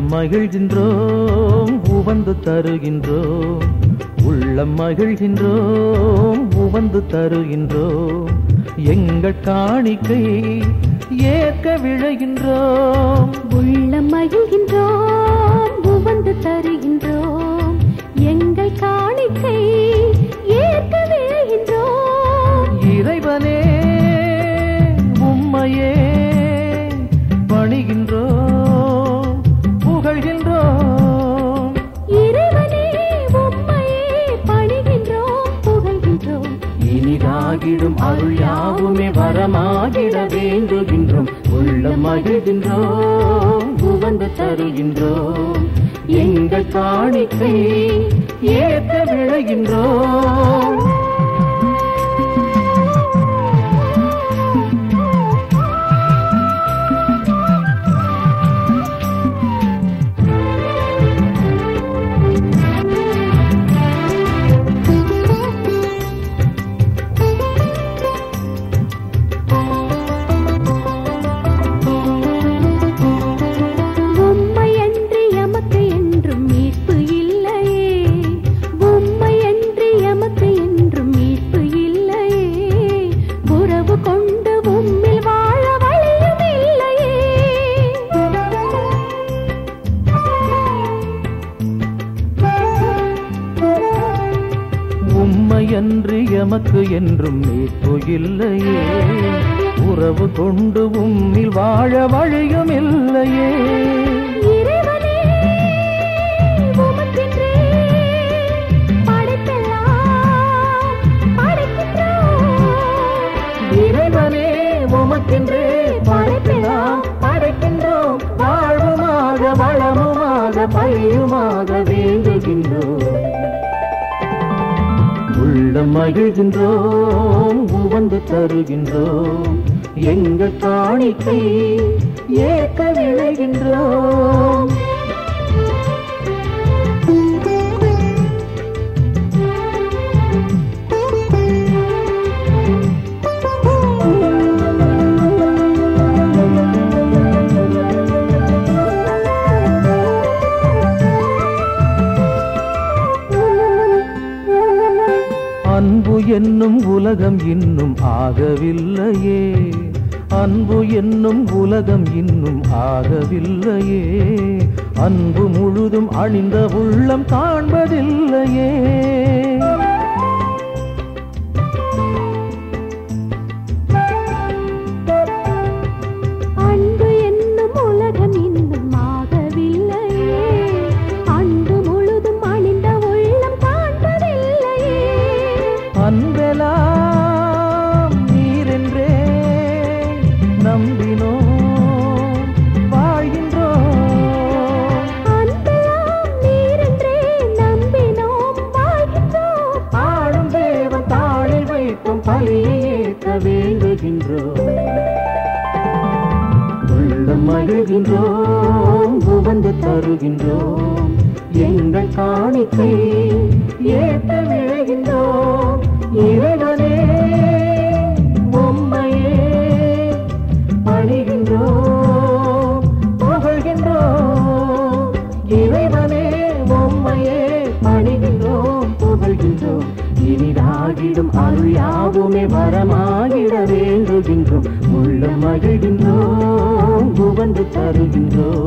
உள்ளம் மகிழ்கின்றோம் உவந்து தருகின்றோம் உள்ளம் மகிழ்கின்றோம் உவந்து தருகின்றோம் எங்கள் காணிக்கை ஏற்க விழைகின்றோம் உள்ளம் மகிழ்கின்றோம் உவந்து தருகின்றோம் எங்கள் காணிக்கை ஏற்க விழைகின்றோம் இறைவனே உம்மையே பணிகின்றோம் புகழ்கின்றோம் இறைவனே உம்மையே பணிகின்றோம் புகழ்கின்றோம் இனிதாகிடும் அருள் யாவுமே வரமாகிட வேண்டுகின்றோம் உள்ளம் மகிழ்கின்றோம் உவந்து தருகின்றோம் எங்கள் காணிக்கை ஏற்க விழைகின்றோம் உம்மை அன்றி எமக்கு என்றும் மீட்பு இல்லையே உம்மை அன்றி எமக்கு என்றும் மீட்பு இல்லையே உறவு கொண்டு உம்மில் வாழ வழியும் இல்லையே உம்மையன்று எமக்கு என்றும் மீட்பு இல்லையே உறவு கொண்டு உம்மில் வாழ வழியும் இல்லையே இறைவனே உமக்கென்றே படைத்தெல்லாம் படைக்கின்றோம் இறைவனே உமக்கென்றே படைப்பெல்லாம் படைக்கின்றோம் வாழ்வுமாக வளமுமாக பழியுமாக வேண்டுகின்றோம் உள்ளம் மகிழ்கின்றோம் உவந்து தருகின்றோம் எங்கள் காணிக்கை ஏற்க விளைகின்றோம் அன்பு என்னும் உலகம் இன்னும் ஆகவில்லையே அன்பு என்னும் உலகம் இன்னும் ஆகவில்லையே அன்பு முழுதும் அணிந்த உள்ளம் காண்பதில்லையே அன்பு என்னும் உலகம் இன்னும் ஆகவில்லையே அன்பு முழுதும் அணிந்த உள்ளம் காண்பதில்லையே அன்பெலாம் நீரென்றே நம்பினோம் வாழ்கின்றோம் அன்பெல்லாம் நீரென்றே நம்பினோம் வாழ்கின்றோம் ஆளும் தேவன் தாளில் வைக்கும் பலியை ஏற்க வேண்டுகின்றோம் உள்ளம் மகிழ்கின்றோம் உவந்து தருகின்றோம் எங்கள் காணிக்கை ஏற்க விழைகின்றோம் இறைவனே உம்மையே பணிகின்றோம் புகழ்கின்றோம் இறைவனே உம்மையே பணிகின்றோம் புகழ்கின்றோம் இனிதாகிடும் அருள் யாவுமே வரமாகிட வேண்டுகின்றோம் உள்ள மகிழ்கின்றோம் உவந்து தருகின்றோம்